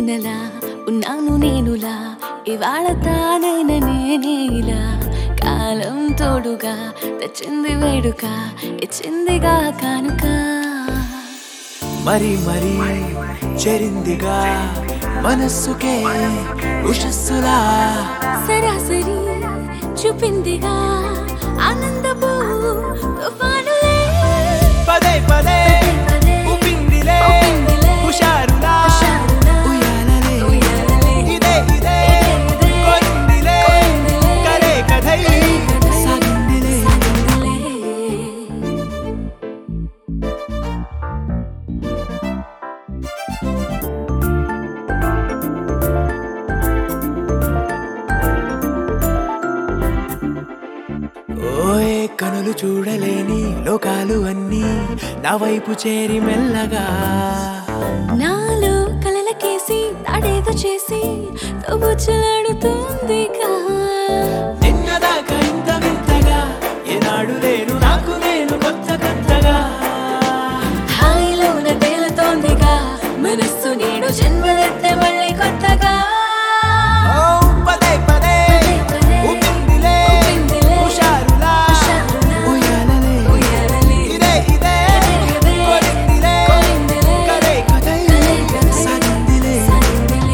నిన్నలా ఉన్నాను నేనులా ఇవాళ తానైన నేనేలా కాలం తోడుగా తెచ్చింది వేడుక ఇచ్చిందిగా కానుక మరి మరి చెరిందిగా మనస్సుకే ఉషస్సులా సరాసరి చూపిందిగా ఆనందపు తుఫానులే పదే పదే పదే ఉపిందిలే ఉప్పిందిలే, హుషారులా హుషారులా, ఉయ్యాలలే ఉయ్యాలలే, ఇదే ఇదే ఇదే, కోరిందిలే కోరిందిలే, కలే కథై కథై సాగిందిలే సాగిందిలే. ఓయే కనులు చూడలేని లోకాలు అన్నీ నా వైపు చేరి మెల్లగా నాలో కలలకేసి తాడేదో చేసి తవ్వుచలాడుతుందిగా నిన్నదాకా ఇంత వింతగా ఏనాడు లేను నాకు నేను కొత్త కొత్తగా హాయిలోన తేలుతోందిగా మనస్సు నేడు జన్మలెత్తే మళ్ళీ కొత్తగా ఓ పదే పదే పదే ఉపిందిలే ఉప్పిందిలే, హుషారులా హుషారులా, ఉయ్యాలలే ఉయ్యాలలే, ఇదే ఇదే ఇదే, కోరిందిలే కోరిందిలే, కలే కథై కలై కథై సాగిందిలే సాగిందిలే.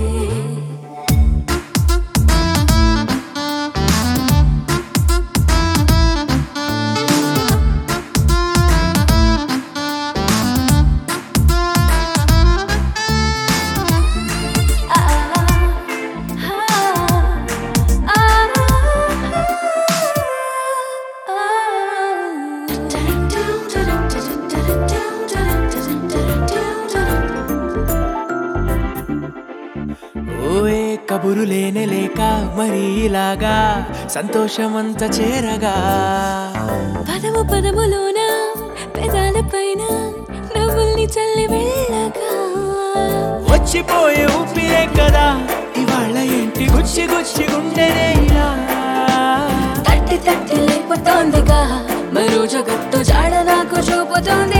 ఓయే కబురు లేనే లేక మరి ఇలాగా సంతోషమంత చేరగా పదము పదములోన పెదాల పైన నవ్వుల్ని చల్లి వెళ్ళగా వచ్చిపోయే ఊపిరే కదా ఇవాళ ఏంటి గుచ్చి గుచ్చి గుండెనే ఇలా తట్టి తట్టి లేపుతోందిగా మరో జగత్తు జాడ నాకు చూపుతోంది